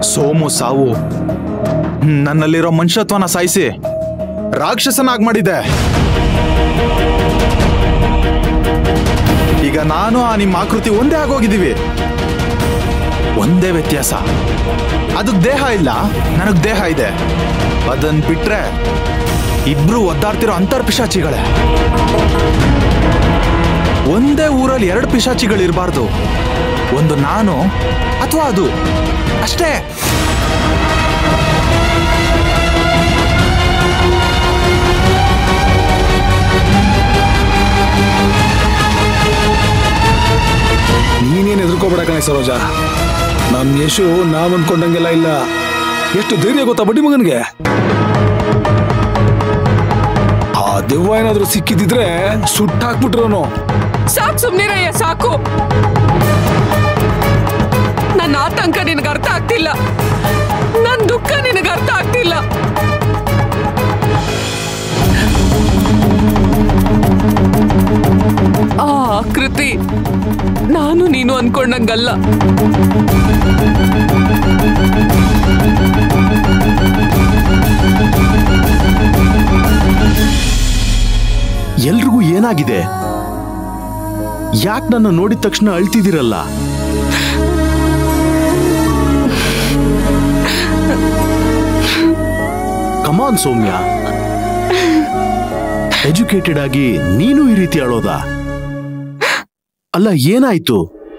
ಸೋಮು ಸಾವು ನನ್ನಲ್ಲಿರೋ ಮನುಷ್ಯತ್ವನ ಸಾಯಿಸಿ ರಾಕ್ಷಸನಾಗ್ ಮಾಡಿದೆ ಈಗ ನಾನು ಆ ನಿಮ್ಮ ಆಕೃತಿ ಒಂದೇ ಆಗೋಗಿದ್ದೀವಿ ಒಂದೇ ವ್ಯತ್ಯಾಸ ಅದಕ್ ದೇಹ ಇಲ್ಲ ನನಗ್ ದೇಹ ಇದೆ ಅದನ್ ಬಿಟ್ರೆ ಇಬ್ರು ಒದ್ದಾಡ್ತಿರೋ ಅಂತರ್ ಪಿಶಾಚಿಗಳೇ ಒಂದೇ ಊರಲ್ಲಿ ಎರಡು ಪಿಶಾಚಿಗಳಿರಬಾರ್ದು ಒಂದು ನಾನು ಅಥವಾ ಅದು ಅಷ್ಟೇ ನೀನೇನು ಎದುರ್ಕೋಬೇಡ ಕಣೆ ಸರೋಜ ನಮ್ ಯಶು ನಾವ್ ಅಂದ್ಕೊಂಡಂಗೆಲ್ಲ ಇಲ್ಲ ಎಷ್ಟು ಧೈರ್ಯ ಗೊತ್ತಾ ಬಡ್ಡಿ ಮಗನ್ಗೆ ಆ ದೆವ್ವ ಏನಾದ್ರೂ ಸಿಕ್ಕಿದಿದ್ರೆ ಸುಟ್ಟಾಕ್ಬಿಟ್ರೋನು ಸಾಕು ಸುಮ್ನಿರಯ್ಯ ಸಾಕು ನನ್ನ ಆತಂಕ ನಿನಗೆ ಅರ್ಥ ಆಗ್ತಿಲ್ಲ ನನ್ನ ದುಃಖ ನಿನಗೆ ಅರ್ಥ ಆಗ್ತಿಲ್ಲ ಆ ಆಕೃತಿ ನಾನು ನೀನು ಅನ್ಕೊಂಡಂಗಲ್ಲ ಎಲ್ರಿಗೂ ಏನಾಗಿದೆ ಯಾಕೆ ನನ್ನ ನೋಡಿದ ತಕ್ಷಣ ಅಳ್ತಿದಿರಲ್ಲ ಕಮಾನ್ ಸೌಮ್ಯ ಎಜುಕೇಟೆಡ್ ಆಗಿ ನೀನು ಈ ರೀತಿ ಅಳೋದಾ ಅಲ್ಲ ಏನಾಯ್ತು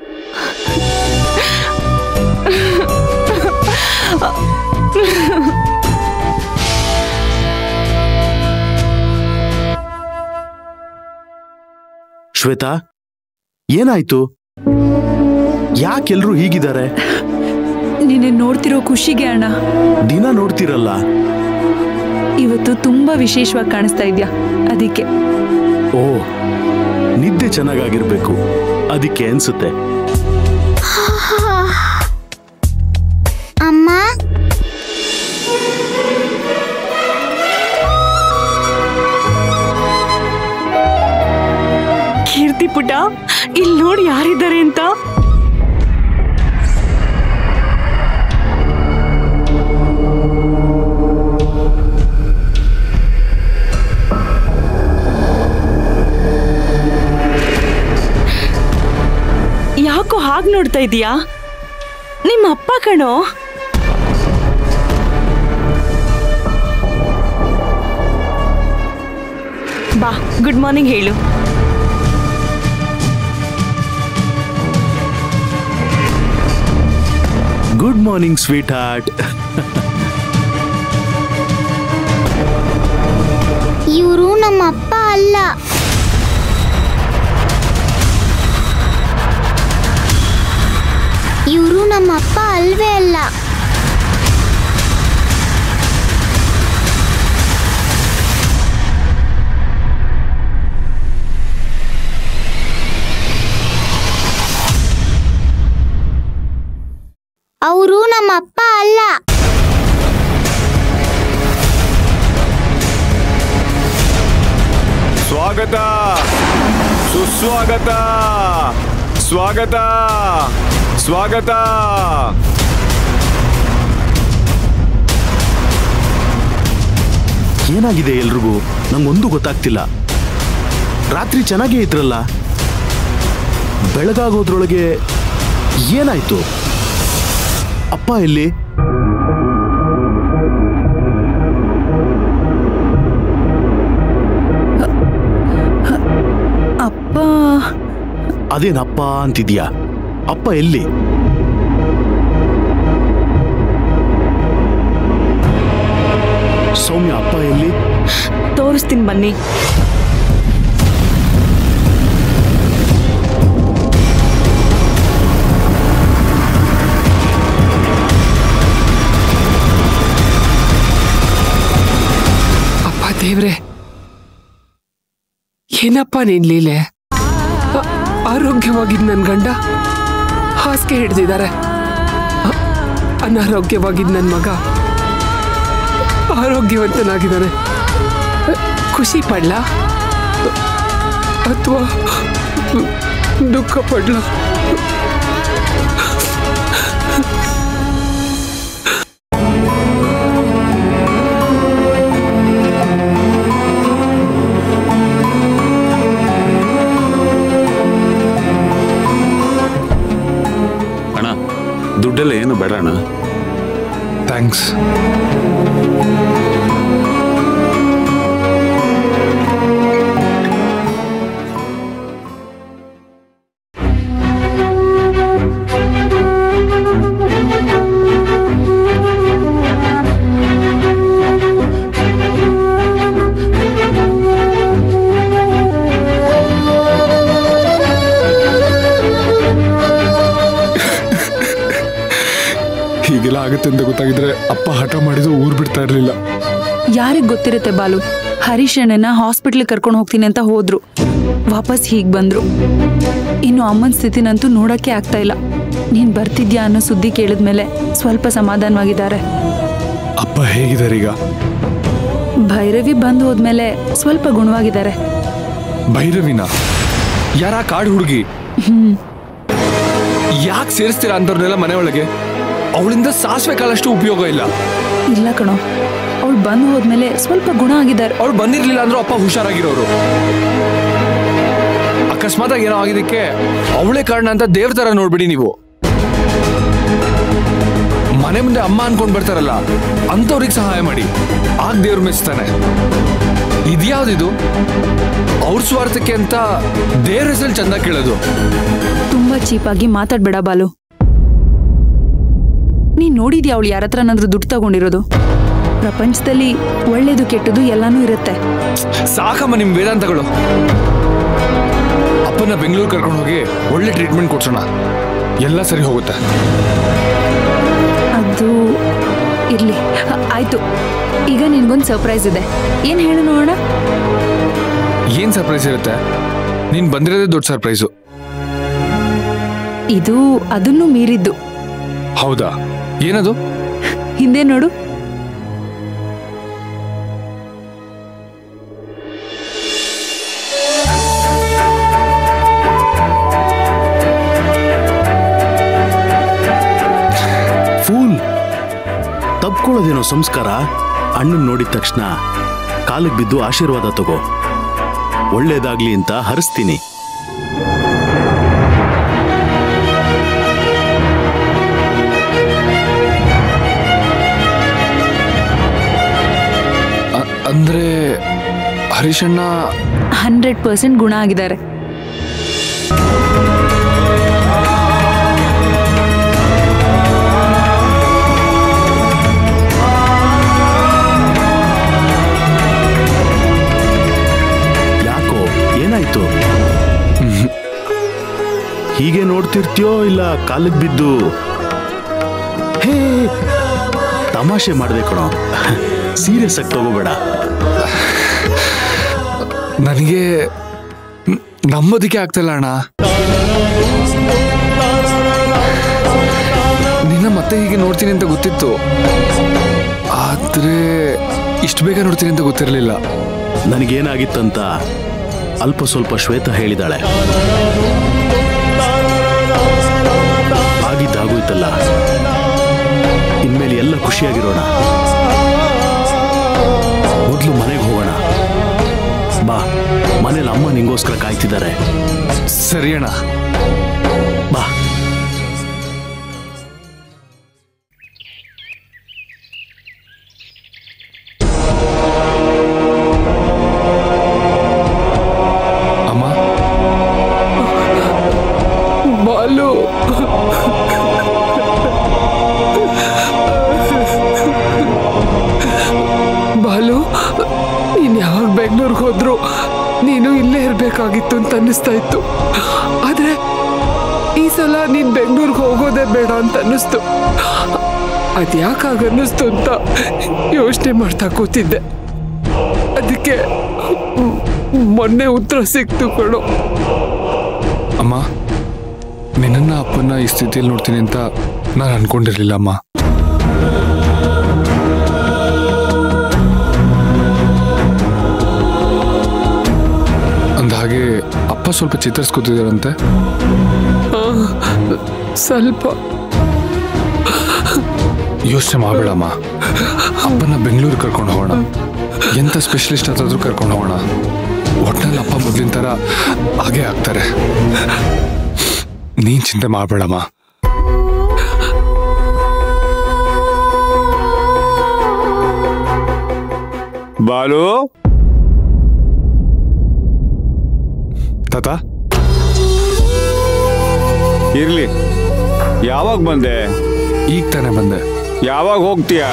ಶ್ವೇತಾ ಏನಾಯ್ತು ಯಾಕೆಲ್ರೂ ಹೀಗಿದ್ದಾರೆ ನಿನ್ನೆ ನೋಡ್ತಿರೋ ಖುಷಿಗೆ ಅಣ್ಣ ದಿನ ನೋಡ್ತಿರಲ್ಲ ಇವತ್ತು ತುಂಬಾ ವಿಶೇಷವಾಗಿ ಕಾಣಿಸ್ತಾ ಇದ್ಯಾ ಅದಕ್ಕೆ ಓ ನಿದ್ದೆ ಚೆನ್ನಾಗಾಗಿರ್ಬೇಕು ಅದಕ್ಕೆ ಅನ್ಸುತ್ತೆ ಅಮ್ಮ ಕೀರ್ತಿ ಪುಟ ಇಲ್ಲಿ ನೋಡಿ ಯಾರಿದ್ದಾರೆ ಅಂತ ಯಾಕೋ ಹಾಗೆ ನೋಡ್ತಾ ಇದೀಯಾ ನಿಮ್ಮ ಅಪ್ಪ ಕಣೋ ಬಾ ಗುಡ್ ಮಾರ್ನಿಂಗ್ ಹೇಳು ಗುಡ್ ಮಾರ್ನಿಂಗ್ ಸ್ವೀಟ್ ಹಾರ್ಟ್ ಇವರು ನಮ್ಮ ಅಪ್ಪ ಅಲ್ಲ ಇವರು ನಮ್ಮ ಅಪ್ಪ ಅಲ್ವೇ ಅಲ್ಲ ಅವರು ನಮ್ಮ ಅಪ್ಪ ಅಲ್ಲ ಸ್ವಾಗತ ಸುಸ್ವಾಗತ ಸ್ವಾಗತ ಸ್ವಾಗತ ಏನಾಗಿದೆ ಎಲ್ರಿಗೂ ನಂಗೊಂದು ಗೊತ್ತಾಗ್ತಿಲ್ಲ ರಾತ್ರಿ ಚೆನ್ನಾಗೇ ಇದ್ರಲ್ಲ ಬೆಳಗಾಗೋದ್ರೊಳಗೆ ಏನಾಯ್ತು ಅಪ್ಪ ಎಲ್ಲಿ ಅಪ್ಪ ಅದೇನಪ್ಪ ಅಂತಿದ್ಯಾ ಅಪ್ಪ ಎಲ್ಲಿ ಸೌಮ್ಯ ಅಪ್ಪ ಎಲ್ಲಿ ತೋರಿಸ್ತೀನಿ ಬನ್ನಿ ಅಪ್ಪ ದೇವ್ರೆ ಏನಪ್ಪ ನೀನ್ ಲೀಲೆ ಆ- ಆರೋಗ್ಯವಾಗಿದ್ ನನ್ ಗಂಡ ಹಾಸಿಗೆ ಹಿಡ್ದಿದ್ದಾರೆ ಅ- ಅನಾರೋಗ್ಯವಾಗಿದ್ ನನ್ ಮಗ ಆರೋಗ್ಯವಂತನಾಗಿದ್ದಾನೆ ಅ- ಖುಷಿ ಪಡ್ಲಾ ಅಥವಾ ದುಃಖ ಪಡ್ಲಾ ದುಡ್ಡೆಲ್ಲ ಏನು ಬೇಡಣ ಥ್ಯಾಂಕ್ಸ್ ಹೀಗೆಲ್ಲ ಆಗುತ್ತೆ ಅಂತ ಗೊತ್ತಾಗಿದ್ರೆ ಅಪ್ಪ ಹಠ ಮಾಡಿದ್ರು ಊರ್ ಬಿಡ್ತಾ ಇರ್ಲಿಲ್ಲ ಯಾರಿಗ್ ಗೊತ್ತಿರುತ್ತೆ ಬಾಲು ಹರೀಶ್ ಅಣ್ಣನ ಹಾಸ್ಪಿಟ್ಲಿಗೆ ಕರ್ಕೊಂಡು ಹೋಗ್ತೀನಿ ಅಂತ ಹೋದ್ರು ವಾಪಸ್ ಹೀಗ್ ಬಂದ್ರು ಇನ್ನು ಅಮ್ಮನ ಸ್ಥಿತಿನಂತೂ ನೋಡಕ್ಕೆ ಆಗ್ತಾ ಇಲ್ಲ ನೀನ್ ಬರ್ತಿದ್ಯಾ ಅನ್ನೋ ಸುದ್ದಿ ಕೇಳಿದ್ಮೇಲೆ ಸ್ವಲ್ಪ ಸಮಾಧಾನವಾಗಿದ್ದಾರೆ ಅಪ್ಪ ಹೇಗಿದ್ದಾರೆ ಈಗ ಭೈರವಿ ಬಂದ್ ಹೋದ್ಮೇಲೆ ಸ್ವಲ್ಪ ಗುಣವಾಗಿದ್ದಾರೆ ಭೈರವಿನ ಯಾರ ಕಾಡು ಹುಡುಗಿ ಯಾಕೆ ಸೇರಿಸ್ತೀರಾ ಅಂತವ್ರನ್ನೆಲ್ಲ ಮನೆ ಒಳಗೆ ಅವಳಿಂದ ಸಾಸಿವೆ ಕಾಲಷ್ಟು ಉಪಯೋಗ ಇಲ್ಲ ಇಲ್ಲ ಕಣೋ ಅವಳು ಬಂದ್ ಹೋದ್ಮೇಲೆ ಸ್ವಲ್ಪ ಗುಣ ಆಗಿದ್ದಾರೆ ಅವಳು ಬಂದಿರ್ಲಿಲ್ಲ ಅಂದ್ರೂ ಅಪ್ಪ ಹುಷಾರಾಗಿರೋರು ಅಕಸ್ಮಾತ್ ಆಗಿ ಏನೋ ಆಗಿದ್ದಕ್ಕೆ ಅವಳೇ ಕಾರಣ ಅಂತ ದೇವ್ರ ತರ ನೋಡ್ಬಿಡಿ ನೀವು ಮನೆ ಮುಂದೆ ಅಮ್ಮ ಅನ್ಕೊಂಡ್ ಬರ್ತಾರಲ್ಲ ಅಂತವ್ರಿಗೆ ಸಹಾಯ ಮಾಡಿ ಆಗ ದೇವ್ರ ಮೆಚ್ತಾನೆ ಇದ್ಯಾವ್ದಿದು ಅವ್ರ ಸ್ವಾರ್ಥಕ್ಕೆ ಅಂತ ದೇವ್ರ ಹೆಸರಲ್ಲಿ ಚಂದ ಕೇಳೋದು ತುಂಬಾ ಚೀಪಾಗಿ ಮಾತಾಡ್ಬೇಡ ಬಾಲು ನೀನ್ ನೋಡಿದ್ಯಾ ಅವಳು ಯಾರ ಹತ್ರನಾದ್ರೂ ದುಡ್ಡು ತಗೊಂಡಿರೋದು ಪ್ರಪಂಚದಲ್ಲಿ ಒಳ್ಳೇದು ಕೆಟ್ಟದು ಎಲ್ಲಾನು ಇರುತ್ತೆ ಸಾಕಮ್ಮ ನಿಮ್ ವೇದಾಂತಗಳು ಅಪ್ಪನ ಬೆಂಗಳೂರು ಕರ್ಕೊಂಡು ಹೋಗಿ ಒಳ್ಳೆ ಟ್ರೀಟ್ಮೆಂಟ್ ಕೊಡ್ಸೋಣ ಎಲ್ಲ ಸರಿ ಹೋಗುತ್ತೆ ಅದು ಇರ್ಲಿ ಅ- ಆಯ್ತು ಈಗ ನಿನ್ಗೊಂದು ಸರ್ಪ್ರೈಸ್ ಇದೆ ಏನ್ ಹೇಳು ನೋಡೋಣ ಏನ್ ಸರ್ಪ್ರೈಸ್ ಇರುತ್ತೆ ನೀನ್ ಬಂದಿರೋದೇ ದೊಡ್ಡ ಸರ್ಪ್ರೈಸು ಇದು ಅದನ್ನು ಮೀರಿದ್ದು ಹೌದಾ ಏನದು ಹಿಂದೆ ನೋಡು ಫೂಲ್ ತಪ್ಕೊಳ್ಳೋದೇನೋ ಸಂಸ್ಕಾರ ಅಣ್ಣನ್ ನೋಡಿದ ತಕ್ಷಣ ಕಾಲಿಗೆ ಬಿದ್ದು ಆಶೀರ್ವಾದ ತಗೋ ಒಳ್ಳೇದಾಗ್ಲಿ ಅಂತ ಹರಿಸ್ತೀನಿ ಅ- ಅಂದ್ರೆ ಹರೀಶಣ್ಣ ಹಂಡ್ರೆಡ್ ಪರ್ಸೆಂಟ್ ಗುಣ ಆಗಿದ್ದಾರೆ ಯಾಕೋ ಏನಾಯ್ತು ಹೀಗೆ ನೋಡ್ತಿರ್ತೀಯೋ ಇಲ್ಲ ಕಾಲಿಗೆ ಬಿದ್ದು ಹೇ ತಮಾಷೆ ಮಾಡ್ದೆ ಕಣೋ ಸೀರಿಯಸ್ ಆಗಿ ತಗೋಬೇಡ ನನಗೆ ನ್- ನಂಬೋದಿಕ್ಕೆ ಆಗ್ತಿಲ್ಲ ಅಣ್ಣ ನಿನ್ನ ಮತ್ತೆ ಹೀಗೆ ನೋಡ್ತೀನಿ ಅಂತ ಗೊತ್ತಿತ್ತು ಆದ್ರೆ ಇಷ್ಟು ಬೇಗ ನೋಡ್ತೀನಿ ಅಂತ ಗೊತ್ತಿರಲಿಲ್ಲ ನನಗೇನಾಗಿತ್ತಂತ ಅಲ್ಪ ಸ್ವಲ್ಪ ಶ್ವೇತ ಹೇಳಿದಾಳೆ ಆಗಿದ್ದಾಗೋಯ್ತಲ್ಲ ಇನ್ಮೇಲೆ ಎಲ್ಲ ಖುಷಿಯಾಗಿರೋಣ ಮೊದಲು ಮನೆಗೆ ಹೋಗೋಣ ಬಾ ಮನೇಲಿ ಅಮ್ಮ ನಿಂಗೋಸ್ಕರ ಕಾಯ್ತಿದ್ದಾರೆ ಸರಿ ಅಣ್ಣ ಬಾ ಅಮ್ಮ ಬಾಲು ಬಾಲು ನೀನ್ ಯಾವಾಗ ಬೆಂಗಳೂರಿಗೆ ಹೋದ್ರು ನೀನು ಇಲ್ಲೇ ಇರ್ಬೇಕಾಗಿತ್ತು ಅಂತ ಅನ್ನಿಸ್ತಾ ಇತ್ತು ಆದ್ರೆ ಈ ಸಲ ನೀನ್ ಬೆಂಗಳೂರಿಗೆ ಹೋಗೋದೇ ಬೇಡ ಅಂತ ಅನ್ನಿಸ್ತು ಅದ್ಯಾಕಾಗ ಅನ್ನಿಸ್ತು ಅಂತ ಯೋಚನೆ ಮಾಡ್ತಾ ಕೂತಿದ್ದೆ ಅದಕ್ಕೆ ಮೊನ್ನೆ ಉತ್ತರ ಸಿಕ್ತು ಕಣೋ ಅಮ್ಮ ನಿನ್ನ ಅಪ್ಪನ ಈ ಸ್ಥಿತಿಯಲ್ಲಿ ನೋಡ್ತೀನಿ ಅಂತ ನಾನು ಅನ್ಕೊಂಡಿರ್ಲಿಲ್ಲ ಅಮ್ಮ ಅಂದಹಾಗೆ ಅಪ್ಪ ಸ್ವಲ್ಪ ಚಿತ್ತರಿಸ್ಕೊತಿದಾರಂತೆ ಸ್ವಲ್ಪ ಯೋಚನೆ ಮಾಡಬೇಡಮ್ಮ ಅಪ್ಪನ ಬೆಂಗಳೂರು ಕರ್ಕೊಂಡು ಹೋಗೋಣ ಎಂಥ ಸ್ಪೆಷಲಿಸ್ಟ್ ಹತ್ತಾದ್ರೂ ಕರ್ಕೊಂಡು ಹೋಗೋಣ ಒಟ್ನಲ್ಲಿ ಅಪ್ಪ ಮೊದಲಿನ ಥರ ಹಾಗೆ ಆಗ್ತಾರೆ ನೀನ್ ಚಿಂತೆ ಮಾಡಬೇಡಮ್ಮ ಬಾಲು ತಾತ ಇರ್ಲಿ ಯಾವಾಗ ಬಂದೆ ಈಗ ತಾನೇ ಬಂದೆ ಯಾವಾಗ ಹೋಗ್ತೀಯಾ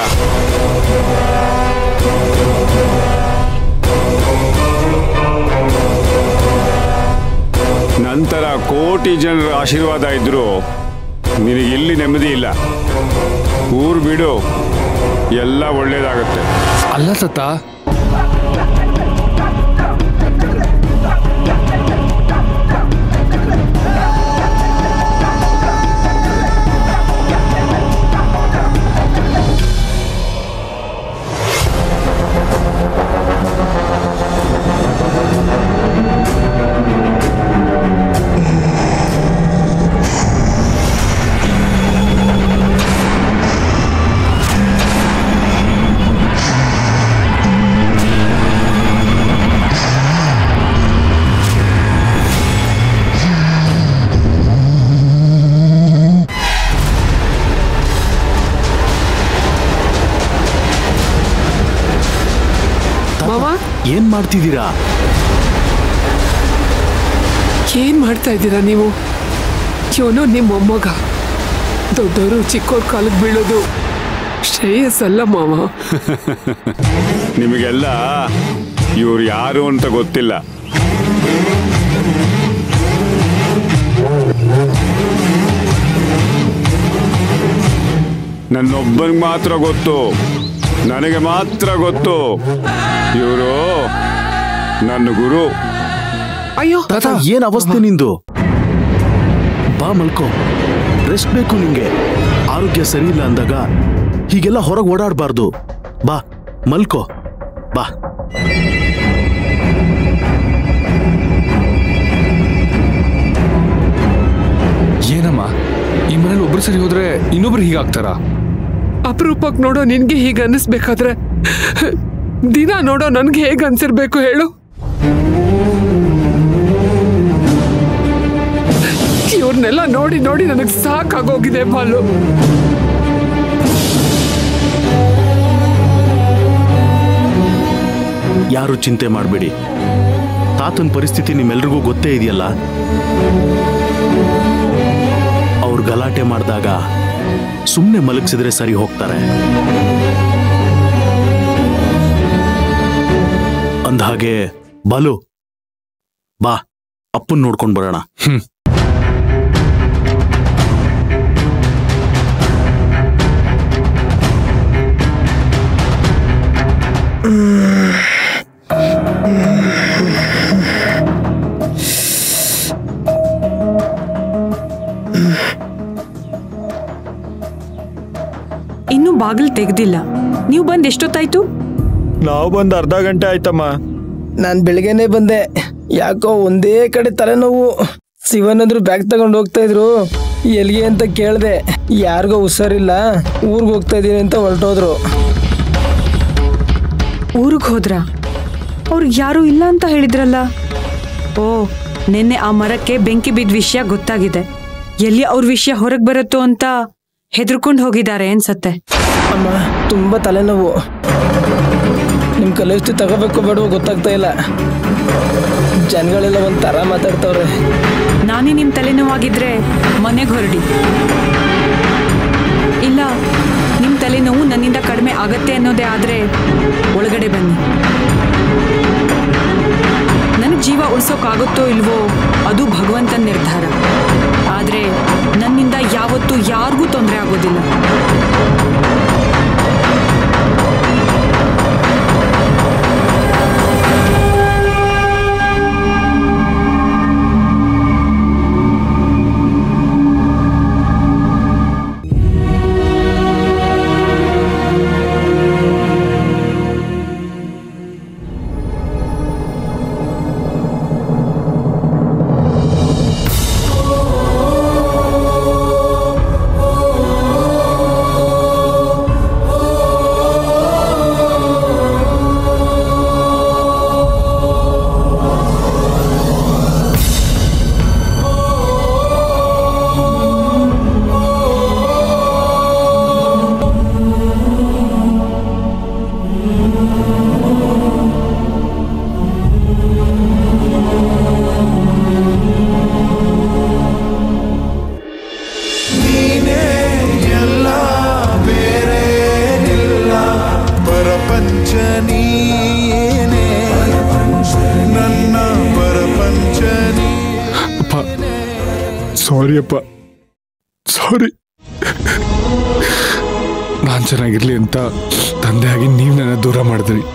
ನಂತರ ಕೋಟಿ ಜನರ ಆಶೀರ್ವಾದ ಇದ್ರು ನಿನಗೆ ಇಲ್ಲಿ ನೆಮ್ಮದಿ ಇಲ್ಲ ಊರು ಬಿಡು ಎಲ್ಲ ಒಳ್ಳೇದಾಗುತ್ತೆ ಅಲ್ಲ ತಾತ ಮಾವ ಏನ್ ಮಾಡ್ತಿದ್ದೀರಾ ಏನ್ ಮಾಡ್ತಾ ಇದ್ದೀರಾ ನೀವು ಇವನು ನಿಮ್ಮ ಮೊಮ್ಮಗ ದೊಡ್ಡವರು ಚಿಕ್ಕವ್ರ ಕಾಲಕ್ಕೆ ಬೀಳೋದು ಶ್ರೇಯಸ್ಸಲ್ಲ ಮಾವ ನಿಮಗೆಲ್ಲ ಇವ್ರು ಯಾರು ಅಂತ ಗೊತ್ತಿಲ್ಲ ನನ್ನೊಬ್ಬನಿಗೆ ಮಾತ್ರ ಗೊತ್ತು ನನಗೆ ಮಾತ್ರ ಗೊತ್ತು ಇವರು ನನ್ನ ಗುರು ಅಯ್ಯೋ ತಾತ ಏನ್ ಅವಸ್ಥೆ ನಿಂದು ಬಾ ಮಲ್ಕೋ ರೆಸ್ಟ್ ಬೇಕು ನಿಂಗೆ ಆರೋಗ್ಯ ಸರಿ ಇಲ್ಲ ಅಂದಾಗ ಹೀಗೆಲ್ಲ ಹೊರಗೆ ಓಡಾಡಬಾರ್ದು ಬಾ ಮಲ್ಕೋ ಬಾ ಏನಮ್ಮ ಈ ಮನೇಲಿ ಒಬ್ರು ಸರಿ ಹೋದ್ರೆ ಇನ್ನೊಬ್ರು ಹೀಗಾಗ್ತಾರಾ ಅಪರೂಪಕ್ಕೆ ನೋಡೋ ನಿನ್ಗೆ ಹೀಗೆ ಅನ್ನಿಸ್ಬೇಕಾದ್ರೆ ದಿನ ನೋಡೋ ನನ್ಗೆ ಹೇಗೆ ಅನ್ಸಿರ್ಬೇಕು ಹೇಳು ಇವ್ರನ್ನೆಲ್ಲ ನೋಡಿ ನೋಡಿ ನನಗೆ ಸಾಕಾಗೋಗಿದೆ ಬಾಲು ಯಾರು ಚಿಂತೆ ಮಾಡಬೇಡಿ ತಾತನ ಪರಿಸ್ಥಿತಿ ನಿಮ್ಮೆಲ್ರಿಗೂ ಗೊತ್ತೇ ಇದೆಯಲ್ಲ ಅವ್ರು ಗಲಾಟೆ ಮಾಡಿದಾಗ ಸುಮ್ಮನೆ ಮಲಗಿಸಿದ್ರೆ ಸರಿ ಹೋಗ್ತಾರೆ ಅಂದಹಾಗೆ ಬಾಲು ಬಾ ಅಪ್ಪನ್ ನೋಡ್ಕೊಂಡು ಬರೋಣ ಇನ್ನೂ ಬಾಗಿಲು ತೆಗ್ದಿಲ್ಲ ನೀವು ಬಂದ್ ಎಷ್ಟೊತ್ತಾಯ್ತು ನಾವು ಬಂದು ಅರ್ಧ ಗಂಟೆ ಆಯ್ತಮ್ಮ ನಾನು ಬೆಳಿಗ್ಗೆನೆ ಬಂದೆ ಯಾಕೋ ಒಂದೇ ಕಡೆ ತಲೆನೋವು ಶಿವನ್ ಅಂದ್ರು ಬ್ಯಾಗ್ ತಗೊಂಡು ಹೋಗ್ತಾ ಇದ್ರು ಎಲ್ಲಿಗೆ ಅಂತ ಕೇಳ್ದೆ ಯಾರಿಗೋ ಹುಷಾರಿಲ್ಲ ಊರಿಗೆ ಹೋಗ್ತಾ ಇದೀನಿ ಅಂತ ಹೊರಟೋದ್ರು ಊರಿಗೆ ಹೋದ್ರಾ ಅವ್ರು ಯಾರೂ ಇಲ್ಲ ಅಂತ ಹೇಳಿದ್ರಲ್ಲ ಓ ನಿನ್ನೆ ಆ ಮರಕ್ಕೆ ಬೆಂಕಿ ಬಿದ್ದ ವಿಷಯ ಗೊತ್ತಾಗಿದೆ ಎಲ್ಲಿ ಅವ್ರ ವಿಷಯ ಹೊರಗೆ ಬರುತ್ತೋ ಅಂತ ಹೆದರ್ಕೊಂಡು ಹೋಗಿದ್ದಾರೆ ಅನ್ಸತ್ತೆ ಅಮ್ಮ ತುಂಬಾ ತಲೆನೋವು ನಿಮ್ ಕಲಿಸ್ತು ತಗೋಬೇಕು ಬೇಡವೋ ಗೊತ್ತಾಗ್ತಾ ಇಲ್ಲ ಜನಗಳೆಲ್ಲ ಒಂಥರ ಮಾತಾಡ್ತವ್ರೆ ನಾನೇ ನಿಮ್ ತಲೆನೋವಾಗಿದ್ರೆ ಮನೆಗೆ ಹೊರಡಿ ಇಲ್ಲ ನಿಮ್ ತಲೆನೋವು ನನ್ನಿಂದ ಕಡಿಮೆ ಆಗತ್ತೆ ಅನ್ನೋದೇ ಆದ್ರೆ ಒಳಗಡೆ ಬನ್ನಿ ನನಗೆ ಜೀವ ಉಳ್ಸೋಕ್ಕಾಗುತ್ತೋ ಇಲ್ವೋ ಅದು ಭಗವಂತನ ನಿರ್ಧಾರ ಆದ್ರೆ ನನ್ನಿಂದ ಯಾವತ್ತೂ ಯಾರಿಗೂ ತೊಂದರೆ ಆಗೋದಿಲ್ಲ ಸಾರಿ ಅಪ್ಪ ಸಾರಿ ನಾನು ಚೆನ್ನಾಗಿರ್ಲಿ ಅಂತ ತಂದೆಯಾಗಿ ನೀವು ನನ್ನ ದೂರ ಮಾಡಿದ್ರಿ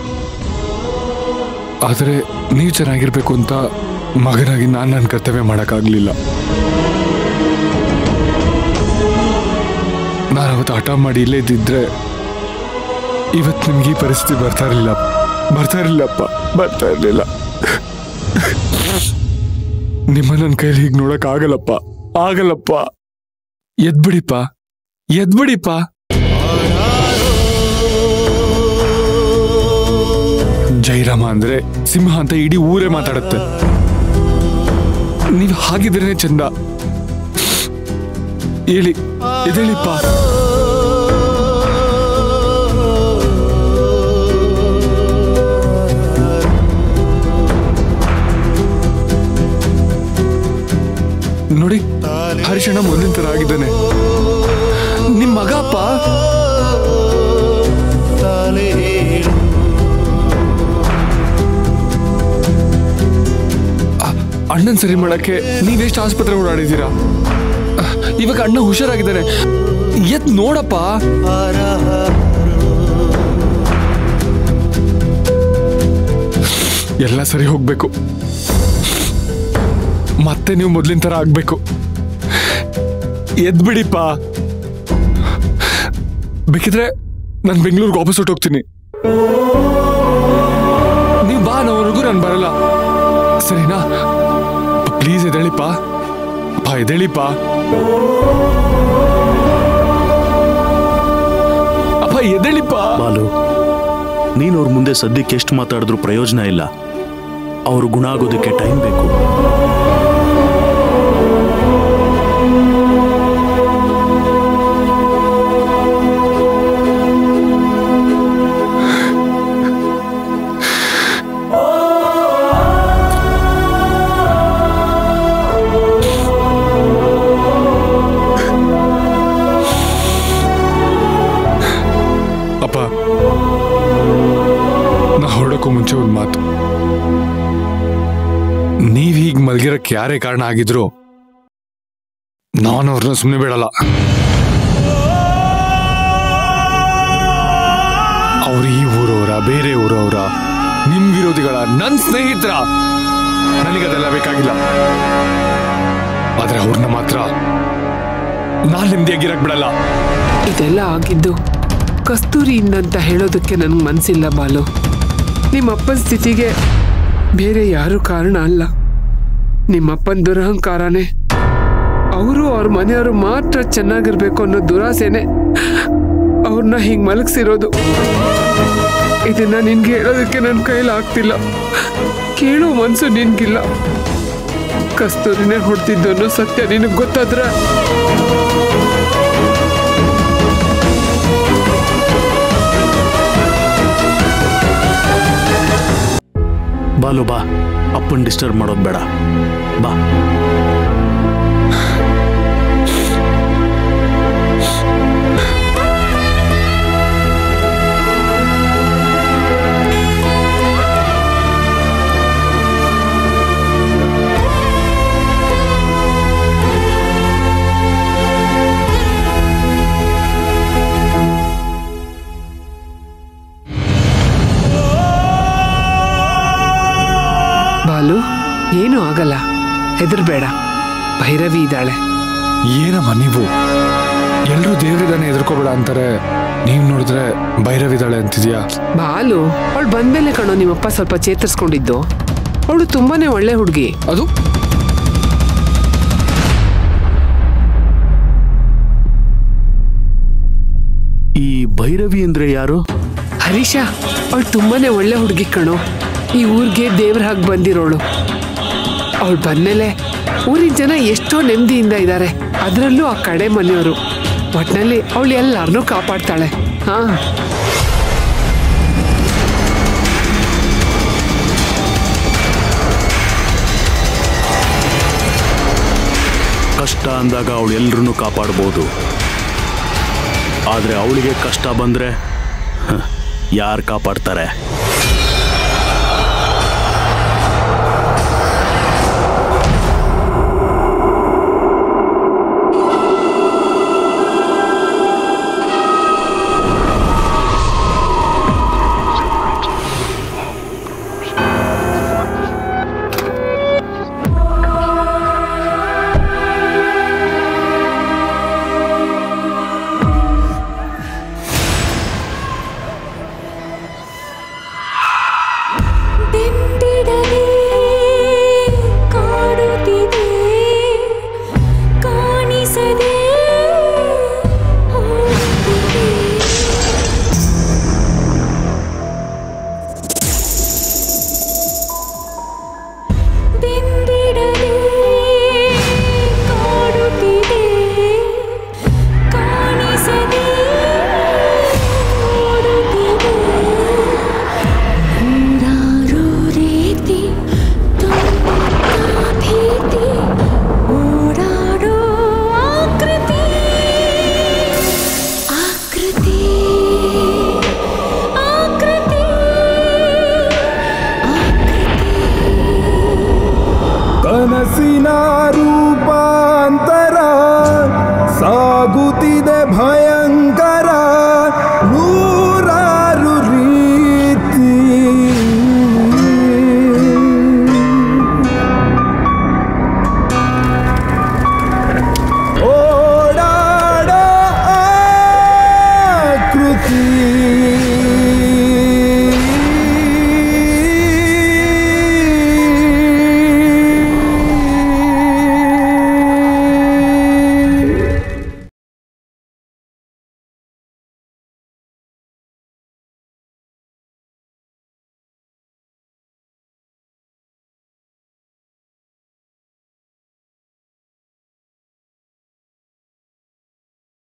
ಆದರೆ ನೀವು ಚೆನ್ನಾಗಿರ್ಬೇಕು ಅಂತ ಮಗನಾಗಿ ನಾನು ನನ್ನ ಕರ್ತವ್ಯ ಮಾಡೋಕ್ಕಾಗಲಿಲ್ಲ ನಾನು ಅವತ್ತು ಹಠ ಮಾಡಿ ಇಲ್ಲೇ ಇದ್ದಿದ್ರೆ ಇವತ್ತು ನಿಮ್ಗೆ ಈ ಪರಿಸ್ಥಿತಿ ಬರ್ತಾ ಇರಲಿಲ್ಲ ಬರ್ತಾ ಇರಲಿಲ್ಲಪ್ಪ ಬರ್ತಾ ಇರಲಿಲ್ಲ ನಿಮ್ಮ ನನ್ನ ಕೈಲಿ ಹೀಗೆ ನೋಡಕ್ ಆಗಲ್ಲಪ್ಪ ಆಗಲ್ಲಪ್ಪ ಎದ್ಬಿಡಿಪ್ಪ ಎದ್ಬಿಡಿಪ್ಪ ಜೈರಾಮ ಅಂದ್ರೆ ಸಿಂಹ ಅಂತ ಇಡೀ ಊರೇ ಮಾತಾಡುತ್ತೆ ನೀವು ಹಾಗಿದ್ರೇನೆ ಚಂದ ಹೇಳಿ ಎದೇಳಿಪ್ಪ ನೋಡಿ ಹರಿಶಣ್ಣ ಮೊದಲಿನ ತರ ಆಗಿದ್ದಾನೆ ನಿಮ್ ಮಗ ಅಪ್ಪ ಅ- ಅಣ್ಣನ್ ಸರಿ ಮಾಡಕ್ಕೆ ನೀವೆಷ್ಟು ಆಸ್ಪತ್ರೆ ಓಡಾಡಿದ್ದೀರಾ ಅಹ್, ಇವಾಗ ಅಣ್ಣ ಹುಷಾರಾಗಿದ್ದಾನೆ ಎತ್ ನೋಡಪ್ಪ ಎಲ್ಲ ಸರಿ ಹೋಗ್ಬೇಕು ಮತ್ತೆ ನೀವು ಮೊದ್ಲಿನ ತರ ಆಗ್ಬೇಕು ಎದ್ಬಿಡಿಪ್ಪ ಬೇಕಿದ್ರೆ ನಾನು ಬೆಂಗಳೂರಿಗೆ ವಾಪಸ್ ಹೊರ್ಟೋಗ್ತೀನಿ ನೀವು ಬಾ ಅನ್ನೋವರೆಗೂ ನಾನು ಬರಲ್ಲ ಸರಿನಾ ಪ್ಲೀಸ್ ಎದೇಳಿಪ್ಪ ಅಪ್ಪ ಎದೇಳಿಪ್ಪ ಅಪ್ಪ ಎದೇಳಿಪ್ಪ ಬಾಲು ನೀನು ಅವ್ರ ಮುಂದೆ ಸದ್ಯಕ್ಕೆ ಎಷ್ಟು ಮಾತಾಡಿದ್ರು ಪ್ರಯೋಜನ ಇಲ್ಲ ಅವರು ಗುಣ ಆಗೋದಕ್ಕೆ ಟೈಮ್ ಬೇಕು ಅಪ್ಪ ನಾ ಹೊರಡಕ್ಕೂ ಮುಂಚೆ ಒಂದು ಮಾತು ನೀವ್ ಹೀಗ್ ಮಲ್ಗಿರಕ್ಕೆ ಯಾರೇ ಕಾರಣ ಆಗಿದ್ರು ನಾನು ಅವ್ರನ್ನ ಸುಮ್ಮನೆ ಬಿಡಲ್ಲ ಅವ್ರು ಈ ಊರವರ ಬೇರೆ ಊರವರ ನಿಮ್ ವಿರೋಧಿಗಳ ನನ್ ಸ್ನೇಹಿತರ ನನಗದೆಲ್ಲ ಬೇಕಾಗಿಲ್ಲ ಆದ್ರೆ ಅವ್ರನ್ನ ಮಾತ್ರ ನಾನ್ ನೆಮ್ಮದಿಯಾಗಿರಕ್ ಬಿಡಲ್ಲ ಇದೆಲ್ಲ ಆಗಿದ್ದು ಕಸ್ತೂರಿಯಿಂದ ಅಂತ ಹೇಳೋದಕ್ಕೆ ನನಗೆ ಮನಸ್ಸಿಲ್ಲ ಬಾಲು ನಿಮ್ಮಪ್ಪನ ಸ್ಥಿತಿಗೆ ಬೇರೆ ಯಾರು ಕಾರಣ ಅಲ್ಲ ನಿಮ್ಮಪ್ಪನ ದುರಹಂಕಾರನೇ ಅವರು ಅವ್ರ ಮನೆಯವರು ಮಾತ್ರ ಚೆನ್ನಾಗಿರ್ಬೇಕು ಅನ್ನೋ ದುರಾಸೆನೆ ಅವ್ರನ್ನ ಹಿಂಗೆ ಮಲಗಿಸಿರೋದು ಇದನ್ನ ನಿನ್ಗೆ ಹೇಳೋದಕ್ಕೆ ನನ್ನ ಕೈಲಿ ಆಗ್ತಿಲ್ಲ ಕೇಳೋ ಮನ್ಸು ನಿನ್ಗಿಲ್ಲ ಕಸ್ತೂರಿನೇ ಹೊಡ್ತಿದ್ದು ಅನ್ನೋ ಸತ್ಯ ನಿನಗೆ ಗೊತ್ತಾದ್ರೆ ಬಾಲು ಬಾ ಅಪ್ಪನ್ ಡಿಸ್ಟರ್ಬ್ ಮಾಡೋದು ಬೇಡ ಬಾ ಬಾಲು ಏನೂ ಆಗಲ್ಲ ಹೆದರ್ಬೇಡ ಭೈರವಿ ಇದ್ದಾಳೆ ಏನಮ್ಮ ನೀವು ಎಲ್ರೂ ದೇವ್ರಿದಾನೆ ಎದುರ್ಕೋಬೇಡ ಅಂತಾರೆ ನೀವ್ ನೋಡಿದ್ರೆ ಭೈರವಿದಾಳೆ ಅಂತಿದ್ಯಾ ಬಾಲು ಅವಳು ಬಂದ್ಮೇಲೆ ಕಣೋ ನಿಮ್ಮಪ್ಪ ಸ್ವಲ್ಪ ಚೇತರಿಸ್ಕೊಂಡಿದ್ದು ಅವಳು ತುಂಬಾನೇ ಒಳ್ಳೆ ಹುಡುಗಿ ಅದು ಈ ಭೈರವಿ ಅಂದ್ರೆ ಯಾರು ಹರೀಶ ಅವಳು ತುಂಬಾನೇ ಒಳ್ಳೆ ಹುಡುಗಿ ಕಣೋ ಈ ಊರಿಗೆ ದೇವ್ರ ಹಾಗೆ ಬಂದಿರೋಳು ಅವಳು ಬಂದ್ಮೇಲೆ ಊರಿನ ಜನ ಎಷ್ಟೋ ನೆಮ್ಮದಿಯಿಂದ ಇದ್ದಾರೆ ಅದರಲ್ಲೂ ಆ ಕಡೆ ಮನೆಯವರು ಒಟ್ನಲ್ಲಿ ಅವಳು ಎಲ್ಲಾರನ್ನೂ ಕಾಪಾಡ್ತಾಳೆ ಹಾ ಕಷ್ಟ ಅಂದಾಗ ಅವಳು ಎಲ್ರನ್ನೂ ಕಾಪಾಡ್ಬೋದು ಆದ್ರೆ ಅವಳಿಗೆ ಕಷ್ಟ ಬಂದ್ರೆ ಯಾರು ಕಾಪಾಡ್ತಾರೆ